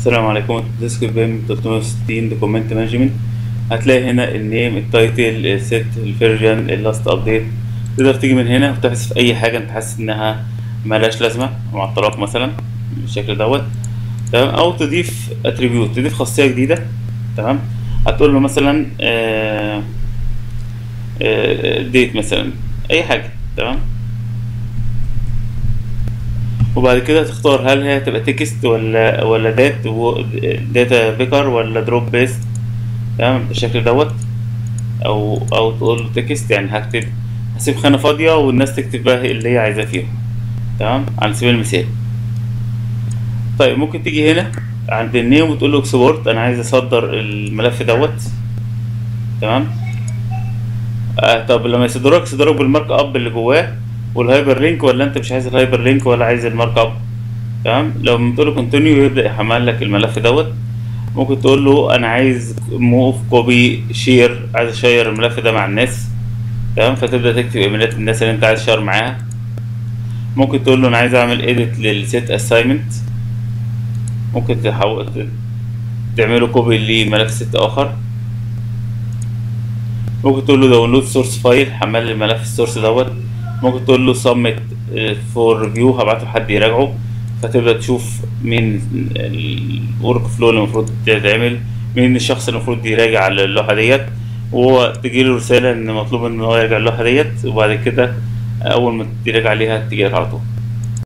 السلام عليكم ديسك بيم 360 دوكيمنت مانجمنت هتلاقي هنا النيم التايتل الست الفيرجن اللاست ابديت تقدر تيجي من هنا وتحذف اي حاجه انت حاسس انها ملهاش لازمه معطلاك مثلا بالشكل دوت تمام او تضيف اتريبيوت تضيف خاصيه جديده تمام هتقول له مثلا آه آه ديت مثلا اي حاجه تمام وبعد كده تختار هل هي هتبقى تكست ولا ولا دات داتا فيكر ولا دروب بيست تمام بالشكل دوت او او تقول له تكست يعني هكتب هسيب خانه فاضيه والناس تكتب بقى اللي هي عايزاه فيهم تمام على سبيل المثال طيب ممكن تيجي هنا عند النيم وتقول له اكسبورت انا عايز اصدر الملف دوت تمام آه طب لما يصدرك يصدرك بالمارك اب اللي جواه والهايبر لينك ولا انت مش عايز الهايبر لينك ولا عايز المارك اب تمام لو بتقول له كونتينيو يبدا يحمل لك الملف دوت ممكن تقول له انا عايز موف كوبي شير عايز اشير الملف ده مع الناس تمام فتبدا تكتب ايميلات الناس اللي انت عايز تشير معاها ممكن تقول له انا عايز اعمل اديت للسيت اساينمنت ممكن تحول تعمله كوبي لملف ست اخر ممكن تقول له داونلود سورس فايل حمل الملف السورس دوت ممكن تقول له سبميت فور ريفيو هبعته لحد يراجعه فتبدا تشوف مين الورك فلو اللي المفروض تتعمل مين الشخص اللي المفروض يراجع اللوحه ديت وهو تجيله رساله ان مطلوب ان هو يراجع اللوحه ديت وبعد كده اول ما تراجع عليها تجيلك على طول